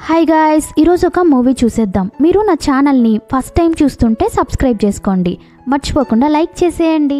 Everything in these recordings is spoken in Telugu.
హాయ్ గాయ్స్ ఈరోజు ఒక మూవీ చూసేద్దాం మీరు నా ఛానల్ని ఫస్ట్ టైం చూస్తుంటే సబ్స్క్రైబ్ చేసుకోండి మర్చిపోకుండా లైక్ చేసేయండి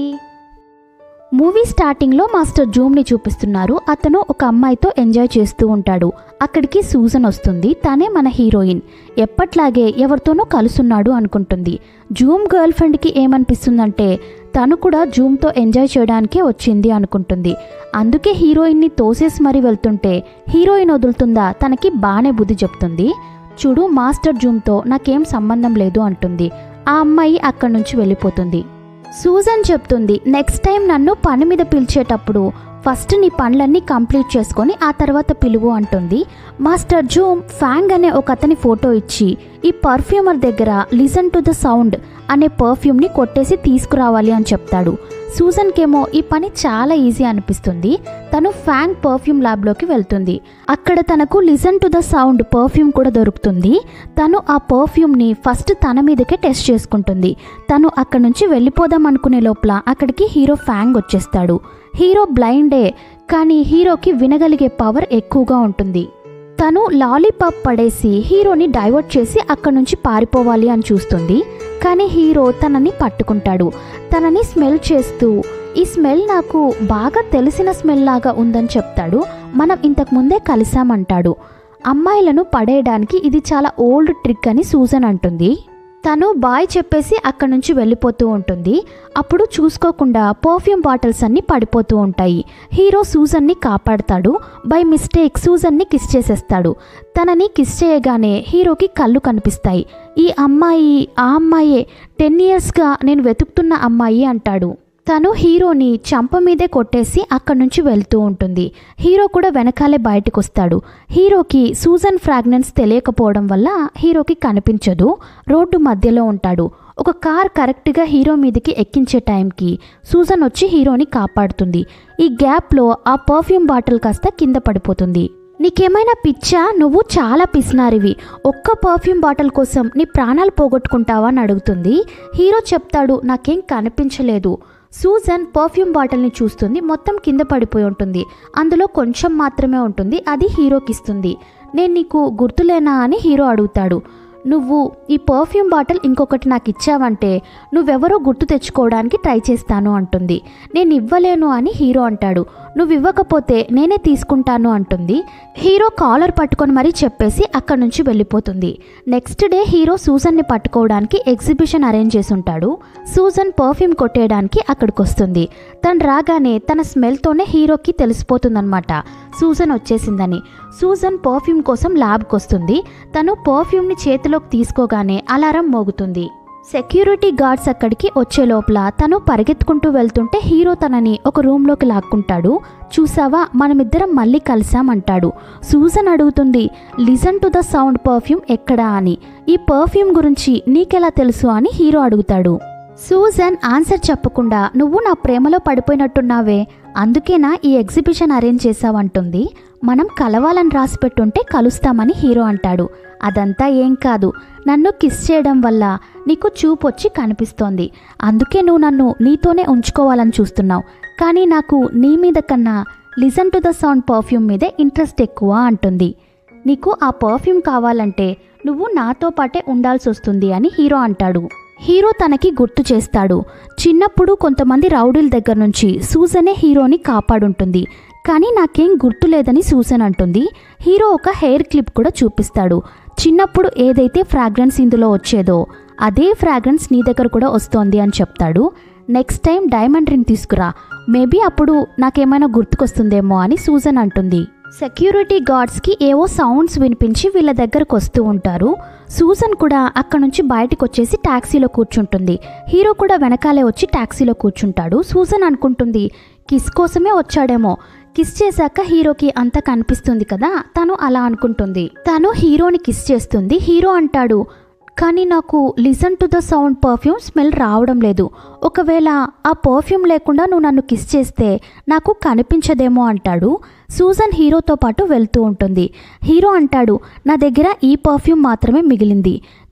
మూవీ స్టార్టింగ్లో మాస్టర్ జూమ్ని చూపిస్తున్నారు అతను ఒక అమ్మాయితో ఎంజాయ్ చేస్తూ ఉంటాడు అక్కడికి సూజన్ వస్తుంది తనే మన హీరోయిన్ ఎప్పట్లాగే ఎవరితోనో కలుసున్నాడు అనుకుంటుంది జూమ్ గర్ల్ ఫ్రెండ్కి ఏమనిపిస్తుందంటే తను కూడా జూమ్తో ఎంజాయ్ చేయడానికే వచ్చింది అనుకుంటుంది అందుకే హీరోయిన్ని తోసేసి మరీ వెళ్తుంటే హీరోయిన్ వదులుతుందా తనకి బాగానే బుద్ధి చెప్తుంది చూడు మాస్టర్ జూమ్తో నాకేం సంబంధం లేదు అంటుంది ఆ అమ్మాయి అక్కడి నుంచి వెళ్ళిపోతుంది సూజన్ చెప్తుంది నెక్స్ట్ టైం నన్ను పని మీద పిలిచేటప్పుడు ఫస్ట్ నీ పనులన్నీ కంప్లీట్ చేసుకొని ఆ తర్వాత పిలువు అంటుంది మాస్టర్ జూమ్ ఫ్యాంగ్ అనే ఒక అతని ఫోటో ఇచ్చి ఈ పర్ఫ్యూమర్ దగ్గర లిసన్ టు ద సౌండ్ అనే పర్ఫ్యూమ్ని కొట్టేసి తీసుకురావాలి అని చెప్తాడు సూజన్కేమో ఈ పని చాలా ఈజీ అనిపిస్తుంది తను ఫ్యాంగ్ పర్ఫ్యూమ్ ల్యాబ్లోకి వెళ్తుంది అక్కడ తనకు listen to the sound perfume కూడా దొరుకుతుంది తను ఆ పర్ఫ్యూమ్ని ఫస్ట్ తన మీదకే టెస్ట్ చేసుకుంటుంది తను అక్కడ నుంచి వెళ్ళిపోదాం అనుకునే లోపల అక్కడికి హీరో ఫ్యాంగ్ వచ్చేస్తాడు హీరో బ్లైండే కానీ హీరోకి వినగలిగే పవర్ ఎక్కువగా ఉంటుంది తను లాలీపాప్ పడేసి హీరోని డైవర్ట్ చేసి అక్కడి నుంచి పారిపోవాలి అని చూస్తుంది కానీ హీరో తనని పట్టుకుంటాడు తనని స్మెల్ చేస్తూ ఈ స్మెల్ నాకు బాగా తెలిసిన స్మెల్ లాగా ఉందని చెప్తాడు మనం ఇంతకు ముందే కలిసామంటాడు అమ్మాయిలను పడేయడానికి ఇది చాలా ఓల్డ్ ట్రిక్ అని సూజన్ అంటుంది తను బాయ్ చెప్పేసి అక్కడి నుంచి వెళ్ళిపోతూ ఉంటుంది అప్పుడు చూసుకోకుండా పర్ఫ్యూమ్ బాటిల్స్ అన్ని పడిపోతూ ఉంటాయి హీరో సూజన్ని కాపాడతాడు బై మిస్టేక్ సూజన్ని కిస్ చేసేస్తాడు తనని కిస్ చేయగానే హీరోకి కళ్ళు కనిపిస్తాయి ఈ అమ్మాయి ఆ అమ్మాయే టెన్ ఇయర్స్గా నేను వెతుకుతున్న అమ్మాయి అంటాడు తను హీరోని చంప మీదే కొట్టేసి అక్కడి నుంచి వెళ్తూ ఉంటుంది హీరో కూడా వెనకాలే బయటకు వస్తాడు హీరోకి సూజన్ ఫ్రాగ్నెన్స్ తెలియకపోవడం వల్ల హీరోకి కనిపించదు రోడ్డు మధ్యలో ఉంటాడు ఒక కార్ కరెక్ట్గా హీరో మీదకి ఎక్కించే టైంకి సూజన్ వచ్చి హీరోని కాపాడుతుంది ఈ గ్యాప్లో ఆ పర్ఫ్యూమ్ బాటిల్ కాస్త కింద పడిపోతుంది నీకేమైనా పిచ్చా నువ్వు చాలా పిసినారివి ఒక్క పర్ఫ్యూమ్ బాటిల్ కోసం నీ ప్రాణాలు పోగొట్టుకుంటావా అని అడుగుతుంది హీరో చెప్తాడు నాకేం కనిపించలేదు సూజన్ పర్ఫ్యూమ్ బాటిల్ని చూస్తుంది మొత్తం కింద పడిపోయి ఉంటుంది అందులో కొంచెం మాత్రమే ఉంటుంది అది హీరోకి ఇస్తుంది నేను నీకు గుర్తులేనా అని హీరో అడుగుతాడు నువ్వు ఈ పర్ఫ్యూమ్ బాటిల్ ఇంకొకటి నాకు ఇచ్చావంటే నువ్వెవరో గుర్తు తెచ్చుకోవడానికి ట్రై చేస్తాను అంటుంది నేను ఇవ్వలేను అని హీరో అంటాడు నువ్వు ఇవ్వకపోతే నేనే తీసుకుంటాను అంటుంది హీరో కాలర్ పట్టుకొని మరీ చెప్పేసి అక్కడి నుంచి వెళ్ళిపోతుంది నెక్స్ట్ డే హీరో సూజన్ని పట్టుకోవడానికి ఎగ్జిబిషన్ అరేంజ్ చేసి ఉంటాడు సూజన్ పర్ఫ్యూమ్ కొట్టేయడానికి అక్కడికి వస్తుంది తను రాగానే తన స్మెల్తోనే హీరోకి తెలిసిపోతుందన్నమాట సూజన్ వచ్చేసిందని సూజన్ పర్ఫ్యూమ్ కోసం ల్యాబ్కి వస్తుంది తను పర్ఫ్యూమ్ని చేతిలోకి తీసుకోగానే అలారం మోగుతుంది సెక్యూరిటీ గార్డ్స్ అక్కడికి వచ్చే లోపల తను పరిగెత్తుకుంటూ వెళ్తుంటే హీరో తనని ఒక రూమ్లోకి లాక్కుంటాడు చూసావా మనమిద్దరం మళ్ళీ కలిసామంటాడు సూజన్ అడుగుతుంది listen to the sound perfume ఎక్కడా అని ఈ పర్ఫ్యూమ్ గురించి నీకెలా తెలుసు అని హీరో అడుగుతాడు సూజన్ ఆన్సర్ చెప్పకుండా నువ్వు నా ప్రేమలో పడిపోయినట్టున్నావే అందుకేనా ఈ ఎగ్జిబిషన్ అరేంజ్ చేసావంటుంది మనం కలవాలని రాసి పెట్టుంటే కలుస్తామని హీరో అంటాడు అదంతా ఏం కాదు నన్ను కిస్ చేయడం వల్ల నీకు చూపు వచ్చి కనిపిస్తోంది అందుకే నువ్వు నన్ను నీతోనే ఉంచుకోవాలని చూస్తున్నావు కానీ నాకు నీ మీద కన్నా listen to the sound perfume మీదే ఇంట్రెస్ట్ ఎక్కువ అంటుంది నీకు ఆ పర్ఫ్యూమ్ కావాలంటే నువ్వు నాతో పాటే ఉండాల్సి వస్తుంది అని హీరో అంటాడు హీరో తనకి గుర్తు చేస్తాడు చిన్నప్పుడు కొంతమంది రౌడీల దగ్గర నుంచి సూజనే హీరోని కాపాడుంటుంది కానీ నాకేం గుర్తులేదని సూజన్ అంటుంది హీరో ఒక హెయిర్ క్లిప్ కూడా చూపిస్తాడు చిన్నప్పుడు ఏదైతే ఫ్రాగ్రెన్స్ ఇందులో వచ్చేదో అదే ఫ్రాగ్రెన్స్ నీ దగ్గర కూడా వస్తోంది అని చెప్తాడు నెక్స్ట్ టైం డైమండ్ రింగ్ తీసుకురా మేబీ అప్పుడు నాకేమైనా గుర్తుకొస్తుందేమో అని సూజన్ అంటుంది సెక్యూరిటీ గార్డ్స్కి ఏవో సౌండ్స్ వినిపించి వీళ్ళ దగ్గరకు వస్తూ ఉంటారు సూజన్ కూడా అక్కడ నుంచి బయటకు వచ్చేసి ట్యాక్సీలో కూర్చుంటుంది హీరో కూడా వెనకాలే వచ్చి ట్యాక్సీలో కూర్చుంటాడు సూజన్ అనుకుంటుంది కిస్ కోసమే వచ్చాడేమో కిస్ చేశాక హీరోకి అంతా కనిపిస్తుంది కదా తను అలా అనుకుంటుంది తను హీరోని కిస్ చేస్తుంది హీరో అంటాడు కానీ నాకు listen to the sound perfume smell రావడం లేదు ఒకవేళ ఆ పర్ఫ్యూమ్ లేకుండా నువ్వు నన్ను కిస్ చేస్తే నాకు కనిపించదేమో అంటాడు సూజన్ హీరోతో పాటు వెళ్తూ ఉంటుంది హీరో అంటాడు నా దగ్గర ఈ పర్ఫ్యూమ్ మాత్రమే మిగిలింది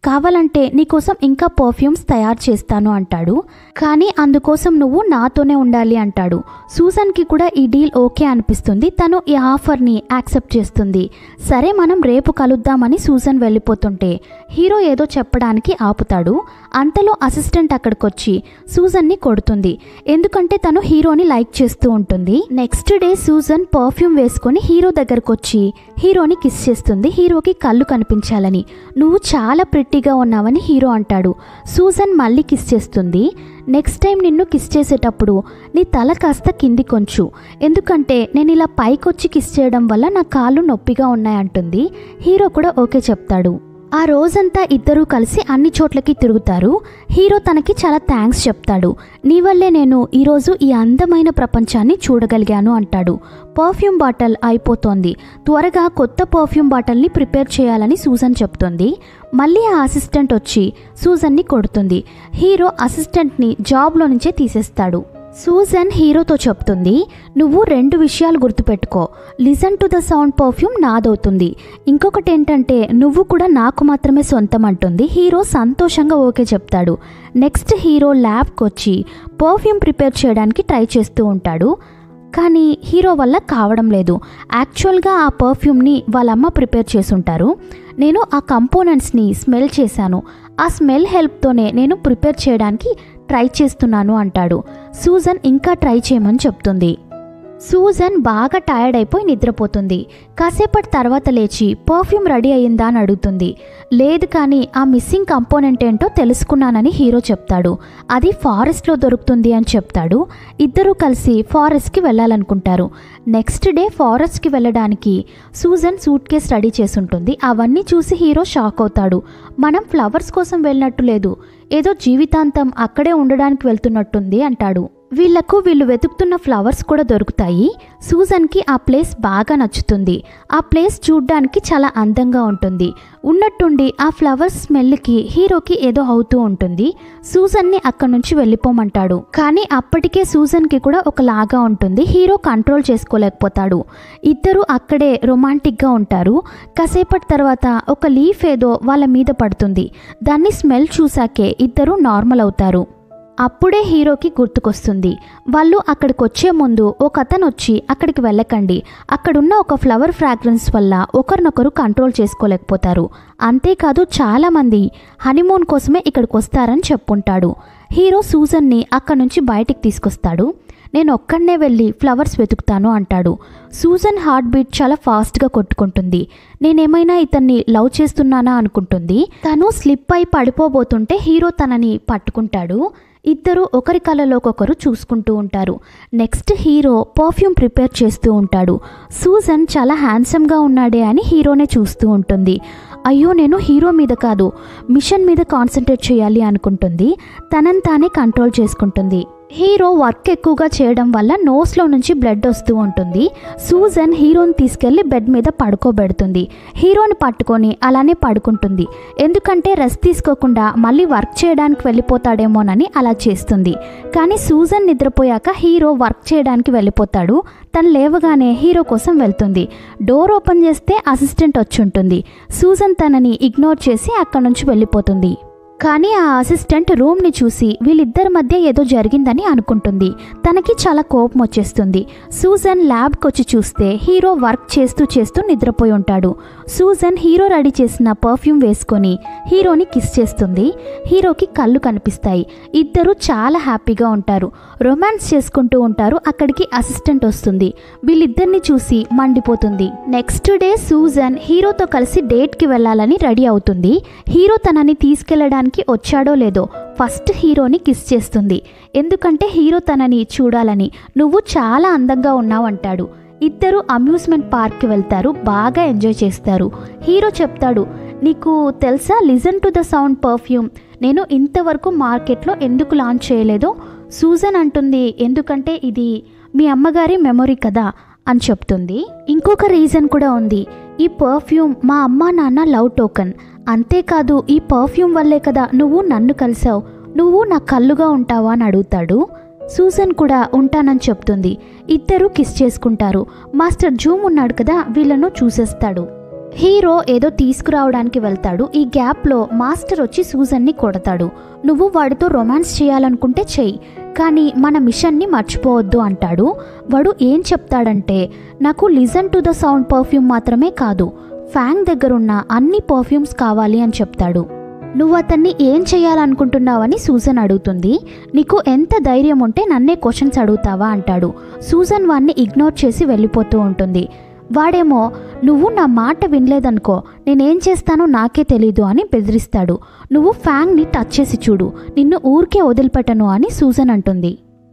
కావాలంటే నీకోసం ఇంకా పర్ఫ్యూమ్స్ తయారు చేస్తాను అంటాడు కానీ అందుకోసం నువ్వు నాతోనే ఉండాలి అంటాడు సూజన్కి కూడా ఈ డీల్ ఓకే అనిపిస్తుంది తను ఈ ఆఫర్ని యాక్సెప్ట్ చేస్తుంది సరే మనం రేపు కలుద్దామని సూజన్ వెళ్ళిపోతుంటే హీరో ఏదో చెప్పడానికి ఆపుతాడు అంతలో అసిస్టెంట్ అక్కడికొచ్చి సూజన్ని కొడుతుంది ఎందుకంటే తను హీరోని లైక్ చేస్తూ ఉంటుంది నెక్స్ట్ డే సూజన్ పర్ఫ్యూమ్ వేసుకొని హీరో దగ్గరకు వచ్చి హీరోని కిస్ చేస్తుంది హీరోకి కళ్ళు కనిపించాలని నువ్వు చాలా ప్రిట్టిగా ఉన్నావని హీరో అంటాడు సూజన్ మళ్ళీ కిస్ చేస్తుంది నెక్స్ట్ టైం నిన్ను కిస్ చేసేటప్పుడు నీ తల కాస్త కింది కొంచు ఎందుకంటే నేను ఇలా పైకొచ్చి కిస్ చేయడం వల్ల నా కాళ్ళు నొప్పిగా ఉన్నాయంటుంది హీరో కూడా ఓకే చెప్తాడు ఆ రోజంతా ఇద్దరూ కలిసి అన్ని చోట్లకి తిరుగుతారు హీరో తనకి చాలా థ్యాంక్స్ చెప్తాడు నీ వల్లే నేను ఈరోజు ఈ అందమైన ప్రపంచాన్ని చూడగలిగాను అంటాడు పర్ఫ్యూమ్ బాటిల్ అయిపోతోంది త్వరగా కొత్త పర్ఫ్యూమ్ బాటిల్ని ప్రిపేర్ చేయాలని సూజన్ చెప్తుంది మళ్ళీ ఆ అసిస్టెంట్ వచ్చి సూజన్ని కొడుతుంది హీరో అసిస్టెంట్ని జాబ్లో నుంచే తీసేస్తాడు సూజన్ హీరోతో చెప్తుంది నువ్వు రెండు విషయాలు గుర్తుపెట్టుకో listen to the sound perfume నాదవుతుంది ఇంకొకటి ఏంటంటే నువ్వు కూడా నాకు మాత్రమే సొంతం అంటుంది హీరో సంతోషంగా ఓకే చెప్తాడు నెక్స్ట్ హీరో ల్యాబ్కి వచ్చి పర్ఫ్యూమ్ ప్రిపేర్ చేయడానికి ట్రై చేస్తూ ఉంటాడు కానీ హీరో వల్ల కావడం లేదు యాక్చువల్గా ఆ పర్ఫ్యూమ్ని వాళ్ళమ్మ ప్రిపేర్ చేసుంటారు నేను ఆ కంపోనెంట్స్ని స్మెల్ చేశాను ఆ స్మెల్ హెల్ప్తోనే నేను ప్రిపేర్ చేయడానికి ట్రై చేస్తున్నాను అంటాడు సూజన్ ఇంకా ట్రై చేయమని చెప్తుంది సూజన్ బాగా టైర్డ్ అయిపోయి నిద్రపోతుంది కాసేపటి తర్వాత లేచి పర్ఫ్యూమ్ రెడీ అయ్యిందా అని అడుగుతుంది లేదు కానీ ఆ మిస్సింగ్ కంపోనెంట్ ఏంటో తెలుసుకున్నానని హీరో చెప్తాడు అది ఫారెస్ట్లో దొరుకుతుంది అని చెప్తాడు ఇద్దరూ కలిసి ఫారెస్ట్కి వెళ్ళాలనుకుంటారు నెక్స్ట్ డే ఫారెస్ట్కి వెళ్ళడానికి సూజన్ సూట్ కేస్ రెడీ చేసుంటుంది అవన్నీ చూసి హీరో షాక్ అవుతాడు మనం ఫ్లవర్స్ కోసం వెళ్ళినట్టు లేదు ఏదో జీవితాంతం అక్కడే ఉండడానికి వెళ్తున్నట్టుంది అంటాడు వీళ్లకు వీళ్ళు వెతుకుతున్న ఫ్లవర్స్ కూడా దొరుకుతాయి సూజన్కి ఆ ప్లేస్ బాగా నచ్చుతుంది ఆ ప్లేస్ చూడ్డానికి చాలా అందంగా ఉంటుంది ఉన్నట్టుండి ఆ ఫ్లవర్స్ స్మెల్కి హీరోకి ఏదో అవుతూ ఉంటుంది సూజన్ని అక్కడి నుంచి వెళ్ళిపోమంటాడు కానీ అప్పటికే సూజన్కి కూడా ఒకలాగా ఉంటుంది హీరో కంట్రోల్ చేసుకోలేకపోతాడు ఇద్దరు అక్కడే రొమాంటిక్గా ఉంటారు కాసేపటి తర్వాత ఒక లీఫ్ ఏదో వాళ్ళ మీద పడుతుంది దాన్ని స్మెల్ చూసాకే ఇద్దరు నార్మల్ అవుతారు అప్పుడే హీరోకి గుర్తుకొస్తుంది వాళ్ళు అక్కడికి వచ్చే ముందు ఒక అతను వచ్చి అక్కడికి వెళ్ళకండి అక్కడున్న ఒక ఫ్లవర్ ఫ్రాగ్రెన్స్ వల్ల ఒకరినొకరు కంట్రోల్ చేసుకోలేకపోతారు అంతేకాదు చాలామంది హనీమూన్ కోసమే ఇక్కడికి వస్తారని చెప్పుంటాడు హీరో సూజన్ని అక్కడి నుంచి బయటికి తీసుకొస్తాడు నేను ఒక్కడనే వెళ్ళి ఫ్లవర్స్ వెతుకుతాను అంటాడు సూజన్ హార్ట్ బీట్ చాలా ఫాస్ట్గా కొట్టుకుంటుంది నేనేమైనా ఇతన్ని లవ్ చేస్తున్నానా అనుకుంటుంది తను స్లిప్ అయి పడిపోబోతుంటే హీరో తనని పట్టుకుంటాడు ఇద్దరు ఒకరి కళ్ళలోకొకరు చూసుకుంటూ ఉంటారు నెక్స్ట్ హీరో పర్ఫ్యూమ్ ప్రిపేర్ చేస్తూ ఉంటాడు సూజన్ చాలా హ్యాండ్సమ్గా ఉన్నాడే అని హీరోనే చూస్తూ ఉంటుంది అయ్యో నేను హీరో మీద కాదు మిషన్ మీద కాన్సన్ట్రేట్ చేయాలి అనుకుంటుంది తనని తానే కంట్రోల్ చేసుకుంటుంది హీరో వర్క్ ఎక్కువగా చేయడం వల్ల నోస్లో నుంచి బ్లడ్ వస్తూ ఉంటుంది సూజన్ హీరోని తీసుకెళ్లి బెడ్ మీద పడుకోబెడుతుంది హీరోని పట్టుకొని అలానే పడుకుంటుంది ఎందుకంటే రెస్ట్ తీసుకోకుండా మళ్ళీ వర్క్ చేయడానికి వెళ్ళిపోతాడేమోనని అలా చేస్తుంది కానీ సూజన్ నిద్రపోయాక హీరో వర్క్ చేయడానికి వెళ్ళిపోతాడు తను లేవగానే హీరో కోసం వెళ్తుంది డోర్ ఓపెన్ చేస్తే అసిస్టెంట్ వచ్చి ఉంటుంది సూజన్ తనని ఇగ్నోర్ చేసి అక్కడి నుంచి వెళ్ళిపోతుంది కానీ ఆ అసిస్టెంట్ రూమ్ని చూసి వీళ్ళిద్దరి మధ్య ఏదో జరిగిందని అనుకుంటుంది తనకి చాలా కోపం వచ్చేస్తుంది సూజన్ ల్యాబ్కి వచ్చి చూస్తే హీరో వర్క్ చేస్తూ చేస్తూ నిద్రపోయి ఉంటాడు సూజన్ హీరో రెడీ చేసిన పర్ఫ్యూమ్ వేసుకొని హీరోని కిస్ చేస్తుంది హీరోకి కళ్ళు కనిపిస్తాయి ఇద్దరు చాలా హ్యాపీగా ఉంటారు రొమాన్స్ చేసుకుంటూ ఉంటారు అక్కడికి అసిస్టెంట్ వస్తుంది వీళ్ళిద్దరిని చూసి మండిపోతుంది నెక్స్ట్ డే సూజన్ హీరోతో కలిసి డేట్కి వెళ్ళాలని రెడీ అవుతుంది హీరో తనని తీసుకెళ్లడానికి వచ్చాడో లేదో ఫస్ట్ హీరోని కిస్ చేస్తుంది ఎందుకంటే హీరో తనని చూడాలని నువ్వు చాలా అందంగా ఉన్నావు అంటాడు ఇద్దరు అమ్యూస్మెంట్ పార్క్కి వెళ్తారు బాగా ఎంజాయ్ చేస్తారు హీరో చెప్తాడు నీకు తెలుసా listen to the sound perfume నేను ఇంతవరకు మార్కెట్లో ఎందుకు లాంచ్ చేయలేదో సూజన్ అంటుంది ఎందుకంటే ఇది మీ అమ్మగారి మెమొరీ కదా అని చెప్తుంది ఇంకొక రీజన్ కూడా ఉంది ఈ పర్ఫ్యూమ్ మా అమ్మా నాన్న లవ్ టోకన్ అంతేకాదు ఈ పర్ఫ్యూమ్ వల్లే కదా నువ్వు నన్ను కలిసావు నువ్వు నా కళ్ళుగా ఉంటావా అని అడుగుతాడు సూజన్ కూడా ఉంటానని చెప్తుంది ఇద్దరు కిస్ చేసుకుంటారు మాస్టర్ జూమ్ ఉన్నాడు కదా వీళ్ళను చూసేస్తాడు హీరో ఏదో తీసుకురావడానికి వెళ్తాడు ఈ గ్యాప్లో మాస్టర్ వచ్చి సూజన్ని కొడతాడు నువ్వు వాడితో రొమాన్స్ చేయాలనుకుంటే చెయ్యి కానీ మన మిషన్ని మర్చిపోవద్దు అంటాడు వాడు ఏం చెప్తాడంటే నాకు listen to the sound perfume మాత్రమే కాదు ఫ్యాంగ్ దగ్గరున్న అన్ని పర్ఫ్యూమ్స్ కావాలి అని చెప్తాడు నువ్వు అతన్ని ఏం చేయాలనుకుంటున్నావని సూజన్ అడుగుతుంది నీకు ఎంత ధైర్యం ఉంటే నన్నే క్వశ్చన్స్ అడుగుతావా అంటాడు సూజన్ వాణ్ణి ఇగ్నోర్ చేసి వెళ్ళిపోతూ ఉంటుంది వాడేమో నువ్వు నా మాట వినలేదనుకో నేనేం చేస్తానో నాకే తెలీదు అని బెదిరిస్తాడు నువ్వు ఫ్యాంగ్ని టచ్ చేసి చూడు నిన్ను ఊరికే వదిలిపెట్టను అని సూజన్ అంటుంది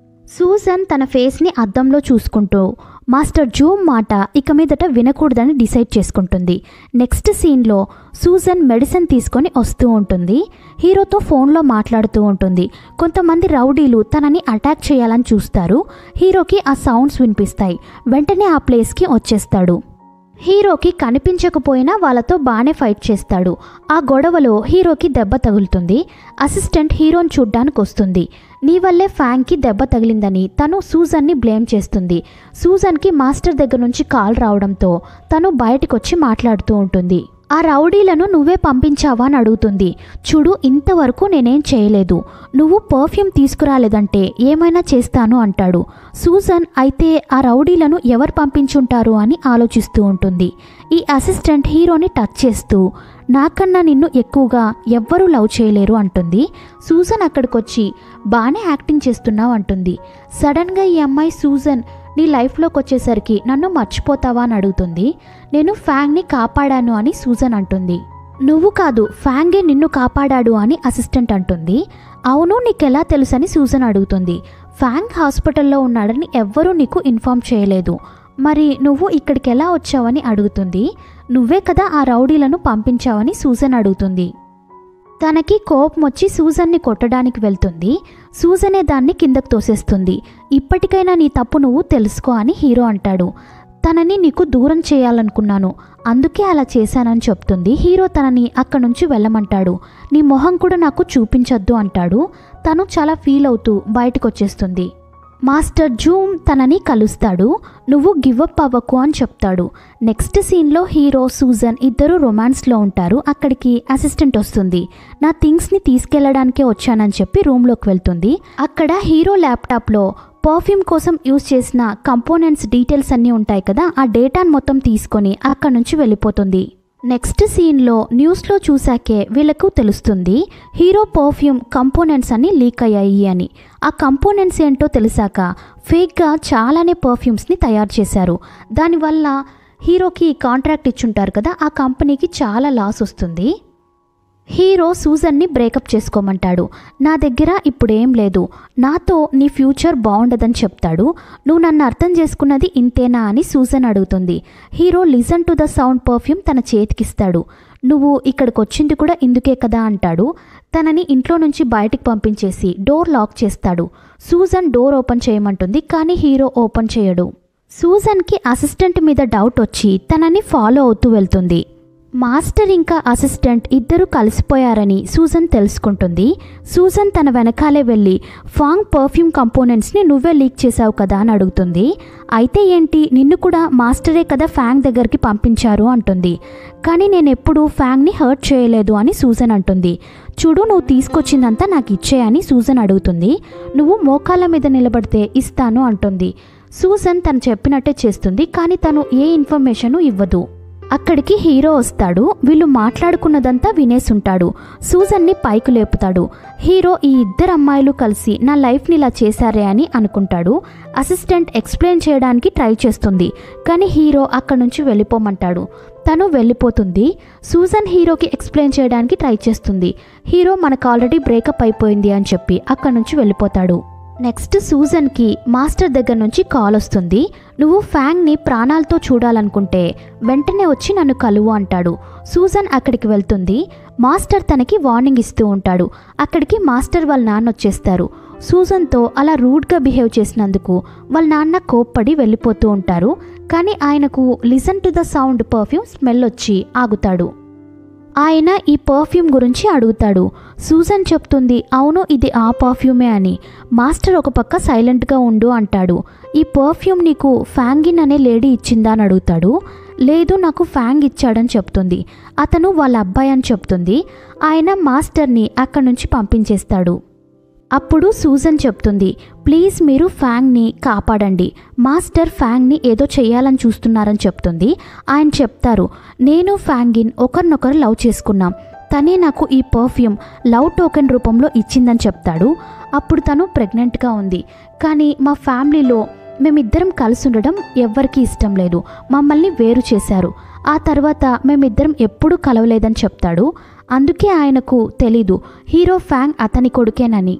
సూజన్ తన ఫేస్ని అద్దంలో చూసుకుంటూ మాస్టర్ జూమ్ మాట ఇక మీదట వినకూడదని డిసైడ్ చేసుకుంటుంది నెక్స్ట్ సీన్లో సూజన్ మెడిసిన్ తీసుకొని వస్తూ ఉంటుంది హీరోతో ఫోన్లో మాట్లాడుతూ ఉంటుంది కొంతమంది రౌడీలు తనని అటాక్ చేయాలని చూస్తారు హీరోకి ఆ సౌండ్స్ వినిపిస్తాయి వెంటనే ఆ ప్లేస్కి వచ్చేస్తాడు హీరోకి కనిపించకపోయినా వాళ్ళతో బాగానే ఫైట్ చేస్తాడు ఆ గొడవలో హీరోకి దెబ్బ తగులుతుంది అసిస్టెంట్ హీరోని చూడ్డానికి వస్తుంది నీ వల్లే ఫ్యాంక్కి దెబ్బ తగిలిందని తను సూజన్ని బ్లేమ్ చేస్తుంది సూజన్కి మాస్టర్ దగ్గర నుంచి కాల్ రావడంతో తను బయటకు వచ్చి మాట్లాడుతూ ఉంటుంది ఆ రౌడీలను నువ్వే పంపించావా అని అడుగుతుంది చూడు ఇంతవరకు నేనేం చేయలేదు నువ్వు పర్ఫ్యూమ్ తీసుకురాలేదంటే ఏమైనా చేస్తాను అంటాడు సూజన్ అయితే ఆ రౌడీలను ఎవరు పంపించుంటారు అని ఆలోచిస్తూ ఉంటుంది ఈ అసిస్టెంట్ హీరోని టచ్ చేస్తూ నాకన్నా నిన్ను ఎక్కువగా ఎవ్వరూ లవ్ చేయలేరు అంటుంది సూజన్ అక్కడికొచ్చి బాగానే యాక్టింగ్ చేస్తున్నావు అంటుంది సడన్గా ఈ అమ్మాయి సూజన్ నీ లైఫ్లోకి వచ్చేసరికి నన్ను మర్చిపోతావా అని అడుగుతుంది నేను ఫ్యాంగ్ని కాపాడాను అని సూజన్ అంటుంది నువ్వు కాదు ఫ్యాంగే నిన్ను కాపాడాడు అని అసిస్టెంట్ అంటుంది అవును నీకెలా తెలుసని సూజన్ అడుగుతుంది ఫ్యాంగ్ హాస్పిటల్లో ఉన్నాడని ఎవ్వరూ నీకు ఇన్ఫామ్ చేయలేదు మరి నువ్వు ఇక్కడికి ఎలా వచ్చావని అడుగుతుంది నువ్వే కదా ఆ రౌడీలను పంపించావని సూజన్ అడుగుతుంది తనకి కోపం వచ్చి సూజన్ని కొట్టడానికి వెళ్తుంది సూజనే దాన్ని కిందకు తోసేస్తుంది ఇప్పటికైనా నీ తప్పు నువ్వు తెలుసుకో అని హీరో అంటాడు తనని నీకు దూరం చేయాలనుకున్నాను అందుకే అలా చేశానని చెప్తుంది హీరో తనని అక్కడి నుంచి వెళ్ళమంటాడు నీ మొహం కూడా నాకు చూపించొద్దు అంటాడు తను చాలా ఫీల్ అవుతూ బయటకు వచ్చేస్తుంది మాస్టర్ జూమ్ తనని కలుస్తాడు నువ్వు గివప్ అవ్వకు అని చెప్తాడు నెక్స్ట్ సీన్లో హీరో సూజన్ ఇద్దరు రొమాన్స్లో ఉంటారు అక్కడికి అసిస్టెంట్ వస్తుంది నా థింగ్స్ని తీసుకెళ్లడానికే వచ్చానని చెప్పి రూమ్లోకి వెళ్తుంది అక్కడ హీరో ల్యాప్టాప్లో పర్ఫ్యూమ్ కోసం యూజ్ చేసిన కంపోనెంట్స్ డీటెయిల్స్ అన్నీ ఉంటాయి కదా ఆ డేటాను మొత్తం తీసుకొని అక్కడ నుంచి వెళ్ళిపోతుంది నెక్స్ట్ సీన్లో న్యూస్లో చూశాకే వీళ్ళకు తెలుస్తుంది హీరో పర్ఫ్యూమ్ కంపోనెంట్స్ అన్ని లీక్ అయ్యాయి అని ఆ కంపోనెంట్స్ ఏంటో తెలిసాక ఫేక్గా చాలానే పర్ఫ్యూమ్స్ని తయారు చేశారు దానివల్ల హీరోకి కాంట్రాక్ట్ ఇచ్చుంటారు కదా ఆ కంపెనీకి చాలా లాస్ వస్తుంది హీరో సూజన్ని బ్రేకప్ చేసుకోమంటాడు నా దగ్గర ఇప్పుడేం లేదు నాతో నీ ఫ్యూచర్ బాగుండదని చెప్తాడు నువ్వు నన్ను అర్థం చేసుకున్నది ఇంతేనా అని సూజన్ అడుగుతుంది hero listen to the sound perfume తన చేతికిస్తాడు నువ్వు ఇక్కడికి వచ్చింది కూడా ఇందుకే కదా అంటాడు తనని ఇంట్లో నుంచి బయటికి పంపించేసి డోర్ లాక్ చేస్తాడు సూజన్ డోర్ ఓపెన్ చేయమంటుంది కానీ హీరో ఓపెన్ చేయడు సూజన్కి అసిస్టెంట్ మీద డౌట్ వచ్చి తనని ఫాలో అవుతూ వెళ్తుంది మాస్టర్ ఇంకా అసిస్టెంట్ ఇద్దరు కలిసిపోయారని సూజన్ తెలుసుకుంటుంది సూజన్ తన వెనకాలే వెళ్ళి ఫాంగ్ పర్ఫ్యూమ్ కంపోనెంట్స్ని నువ్వే లీక్ చేశావు కదా అని అడుగుతుంది అయితే ఏంటి నిన్ను కూడా మాస్టరే కదా ఫ్యాంగ్ దగ్గరికి పంపించారు అంటుంది కానీ నేను ఎప్పుడూ ఫ్యాంగ్ని హర్ట్ చేయలేదు అని సూజన్ అంటుంది చూడు నువ్వు తీసుకొచ్చిందంతా నాకు ఇచ్చేయని సూజన్ అడుగుతుంది నువ్వు మోకాళ్ళ మీద నిలబడితే ఇస్తాను అంటుంది సూజన్ తను చెప్పినట్టే చేస్తుంది కానీ తను ఏ ఇన్ఫర్మేషను ఇవ్వదు అక్కడికి హీరో వస్తాడు వీళ్ళు మాట్లాడుకున్నదంతా వినేసుంటాడు సూజన్ని పైకి లేపుతాడు హీరో ఈ ఇద్దరు అమ్మాయిలు కలిసి నా లైఫ్ని ఇలా చేశారే అని అనుకుంటాడు అసిస్టెంట్ ఎక్స్ప్లెయిన్ చేయడానికి ట్రై చేస్తుంది కానీ హీరో అక్కడి నుంచి వెళ్ళిపోమంటాడు తను వెళ్ళిపోతుంది సూజన్ హీరోకి ఎక్స్ప్లెయిన్ చేయడానికి ట్రై చేస్తుంది హీరో మనకు ఆల్రెడీ బ్రేకప్ అయిపోయింది అని చెప్పి అక్కడి నుంచి వెళ్ళిపోతాడు నెక్స్ట్ సూజన్కి మాస్టర్ దగ్గర నుంచి కాల్ వస్తుంది నువ్వు ఫ్యాంగ్ని ప్రాణాలతో చూడాలనుకుంటే వెంటనే వచ్చి నన్ను కలువు అంటాడు సూజన్ అక్కడికి వెళ్తుంది మాస్టర్ తనకి వార్నింగ్ ఇస్తూ ఉంటాడు అక్కడికి మాస్టర్ వాళ్ళ నాన్న వచ్చేస్తారు సూజన్తో అలా రూడ్గా బిహేవ్ చేసినందుకు వాళ్ళ నాన్న కోప్పడి వెళ్ళిపోతూ ఉంటారు కానీ ఆయనకు listen to the sound perfume smell వచ్చి ఆగుతాడు ఆయన ఈ పర్ఫ్యూమ్ గురించి అడుగుతాడు సూజన్ చెప్తుంది అవును ఇది ఆ పర్ఫ్యూమే అని మాస్టర్ ఒక పక్క సైలెంట్గా ఉండు అంటాడు ఈ పర్ఫ్యూమ్ నీకు ఫ్యాంగిన్ అనే లేడీ ఇచ్చిందా అని అడుగుతాడు లేదు నాకు ఫ్యాంగ్ ఇచ్చాడని చెప్తుంది అతను వాళ్ళ అబ్బాయి అని చెప్తుంది ఆయన మాస్టర్ని అక్కడి నుంచి పంపించేస్తాడు అప్పుడు సూజన్ చెప్తుంది ప్లీజ్ మీరు ఫ్యాంగ్ని కాపాడండి మాస్టర్ ఫ్యాంగ్ని ఏదో చేయాలని చూస్తున్నారని చెప్తుంది ఆయన చెప్తారు నేను ఫ్యాంగిన్ ఒకరినొకరు లవ్ చేసుకున్నాం తనే నాకు ఈ పర్ఫ్యూమ్ లవ్ టోకెన్ రూపంలో ఇచ్చిందని చెప్తాడు అప్పుడు తను ప్రెగ్నెంట్గా ఉంది కానీ మా ఫ్యామిలీలో మేమిద్దరం కలిసి ఉండడం ఎవ్వరికీ ఇష్టం లేదు మమ్మల్ని వేరు చేశారు ఆ తర్వాత మేమిద్దరం ఎప్పుడూ కలవలేదని చెప్తాడు అందుకే ఆయనకు తెలీదు హీరో ఫ్యాంగ్ అతని కొడుకేనని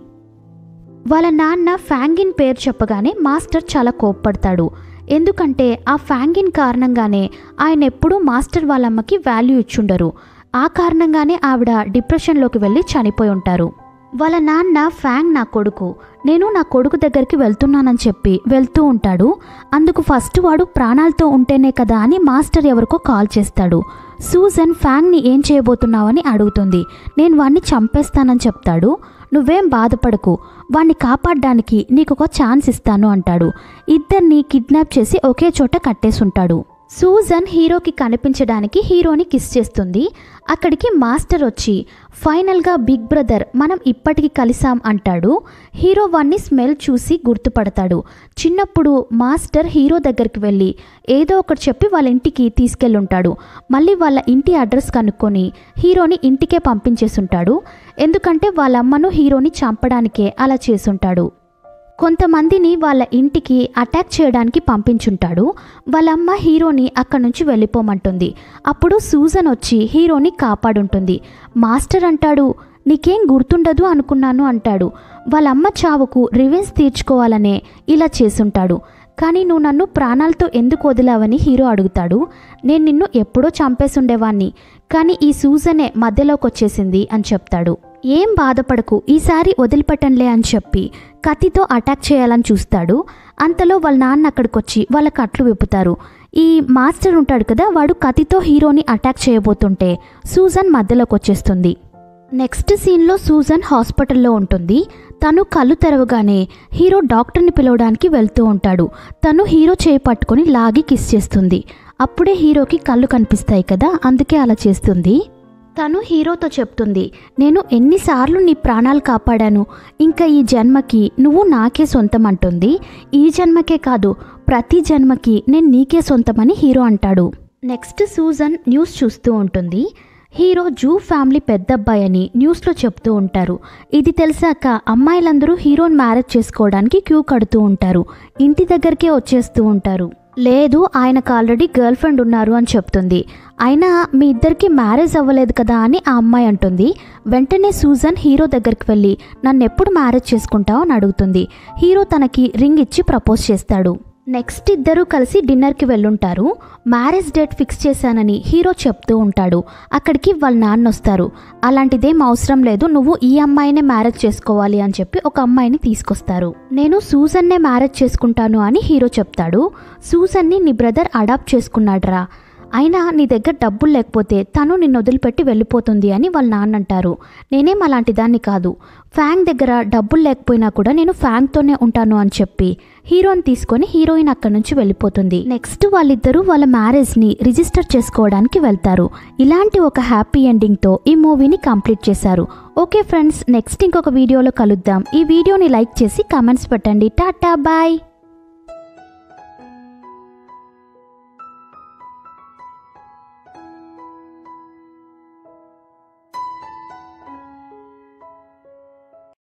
వాళ్ళ నాన్న ఫ్యాంగిన్ పేరు చెప్పగానే మాస్టర్ చాలా కోప్పడతాడు ఎందుకంటే ఆ ఫ్యాంగిన్ కారణంగానే ఆయన ఎప్పుడూ మాస్టర్ వాళ్ళమ్మకి వాల్యూ ఇచ్చుండరు ఆ కారణంగానే ఆవిడ డిప్రెషన్లోకి వెళ్ళి చనిపోయి ఉంటారు వాళ్ళ నాన్న ఫ్యాంగ్ నా కొడుకు నేను నా కొడుకు దగ్గరికి వెళ్తున్నానని చెప్పి వెళ్తూ ఉంటాడు అందుకు ఫస్ట్ వాడు ప్రాణాలతో ఉంటేనే కదా అని మాస్టర్ ఎవరికో కాల్ చేస్తాడు సూజన్ ఫ్యాంగ్ని ఏం చేయబోతున్నావని అడుగుతుంది నేను వాణ్ణి చంపేస్తానని చెప్తాడు నువ్వేం బాధపడకు వాణ్ణి కాపాడడానికి నీకు ఒక ఛాన్స్ ఇస్తాను అంటాడు ఇద్దరిని కిడ్నాప్ చేసి ఒకే చోట కట్టేసుంటాడు సూజన్ హీరోకి కనిపించడానికి హీరోని కిస్ చేస్తుంది అక్కడికి మాస్టర్ వచ్చి ఫైనల్గా బిగ్ బ్రదర్ మనం ఇప్పటికి కలిసాం అంటాడు హీరో వాణ్ణి స్మెల్ చూసి గుర్తుపడతాడు చిన్నప్పుడు మాస్టర్ హీరో దగ్గరికి వెళ్ళి ఏదో ఒకటి చెప్పి వాళ్ళ ఇంటికి తీసుకెళ్ళుంటాడు మళ్ళీ వాళ్ళ ఇంటి అడ్రస్ కనుక్కొని హీరోని ఇంటికే పంపించేసుంటాడు ఎందుకంటే వాళ్ళ అమ్మను హీరోని చంపడానికే అలా చేసుంటాడు కొంతమందిని వాళ్ళ ఇంటికి అటాక్ చేయడానికి పంపించుంటాడు వాళ్ళమ్మ హీరోని అక్కడి నుంచి వెళ్ళిపోమంటుంది అప్పుడు సూజన్ వచ్చి హీరోని కాపాడుంటుంది మాస్టర్ అంటాడు నీకేం గుర్తుండదు అనుకున్నాను అంటాడు వాళ్ళమ్మ చావుకు రివెన్స్ తీర్చుకోవాలనే ఇలా చేసుంటాడు కానీ నువ్వు నన్ను ప్రాణాలతో ఎందుకు వదిలావని హీరో అడుగుతాడు నేను నిన్ను ఎప్పుడో చంపేసుండేవాణ్ణి కానీ ఈ సూజనే మధ్యలోకి వచ్చేసింది అని చెప్తాడు ఏం బాధపడకు ఈసారి వదిలిపెట్టంలే అని చెప్పి కత్తితో అటాక్ చేయాలని చూస్తాడు అంతలో వాళ్ళ నాన్న అక్కడికి వచ్చి వాళ్ళ కట్లు విప్పుతారు ఈ మాస్టర్ ఉంటాడు కదా వాడు కత్తితో హీరోని అటాక్ చేయబోతుంటే సూజన్ మధ్యలోకి వచ్చేస్తుంది నెక్స్ట్ సీన్లో సూజన్ హాస్పిటల్లో ఉంటుంది తను కళ్ళు తెరవగానే హీరో డాక్టర్ని పిలవడానికి వెళ్తూ ఉంటాడు తను హీరో చేయి పట్టుకొని లాగి కిస్ చేస్తుంది అప్పుడే హీరోకి కళ్ళు కనిపిస్తాయి కదా అందుకే అలా చేస్తుంది తను హీరోతో చెప్తుంది నేను ఎన్నిసార్లు నీ ప్రాణాలు కాపాడాను ఇంకా ఈ జన్మకి నువ్వు నాకే సొంతం అంటుంది ఈ జన్మకే కాదు ప్రతి జన్మకి నేను నీకే సొంతమని హీరో అంటాడు నెక్స్ట్ సూజన్ న్యూస్ చూస్తూ ఉంటుంది హీరో జూ ఫ్యామిలీ పెద్దబ్బాయి అని న్యూస్లో చెప్తూ ఉంటారు ఇది తెలిసాక అమ్మాయిలందరూ హీరోని మ్యారేజ్ చేసుకోవడానికి క్యూ కడుతూ ఉంటారు ఇంటి దగ్గరికే వచ్చేస్తూ ఉంటారు లేదు ఆయనకు ఆల్రెడీ గర్ల్ ఫ్రెండ్ ఉన్నారు అని చెప్తుంది అయినా మీ ఇద్దరికి మ్యారేజ్ అవ్వలేదు కదా అని ఆ అమ్మాయి అంటుంది వెంటనే సూజన్ హీరో దగ్గరికి వెళ్ళి నన్ను ఎప్పుడు మ్యారేజ్ చేసుకుంటావు అని అడుగుతుంది హీరో తనకి రింగ్ ఇచ్చి ప్రపోజ్ చేస్తాడు నెక్స్ట్ ఇద్దరు కలిసి డిన్నర్కి వెళ్ళుంటారు మ్యారేజ్ డేట్ ఫిక్స్ చేశానని హీరో చెప్తూ ఉంటాడు అక్కడికి వాళ్ళ నాన్న వస్తారు అలాంటిదేం అవసరం లేదు నువ్వు ఈ అమ్మాయినే మ్యారేజ్ చేసుకోవాలి అని చెప్పి ఒక అమ్మాయిని తీసుకొస్తారు నేను సూజన్నే మ్యారేజ్ చేసుకుంటాను అని హీరో చెప్తాడు సూజన్ని నీ బ్రదర్ అడాప్ట్ చేసుకున్నాడ్రా అయినా నీ దగ్గర డబ్బులు లేకపోతే తను నిన్ను వదిలిపెట్టి వెళ్ళిపోతుంది అని వాళ్ళ నాన్న అంటారు నేనేం అలాంటి దాన్ని కాదు ఫ్యాంగ్ దగ్గర డబ్బులు లేకపోయినా కూడా నేను ఫ్యాంగ్తోనే ఉంటాను అని చెప్పి హీరోని తీసుకొని హీరోయిన్ అక్కడి నుంచి వెళ్ళిపోతుంది నెక్స్ట్ వాళ్ళిద్దరూ వాళ్ళ మ్యారేజ్ని రిజిస్టర్ చేసుకోవడానికి వెళ్తారు ఇలాంటి ఒక హ్యాపీ ఎండింగ్తో ఈ మూవీని కంప్లీట్ చేశారు ఓకే ఫ్రెండ్స్ నెక్స్ట్ ఇంకొక వీడియోలో కలుద్దాం ఈ వీడియోని లైక్ చేసి కామెంట్స్ పెట్టండి టాటా బాయ్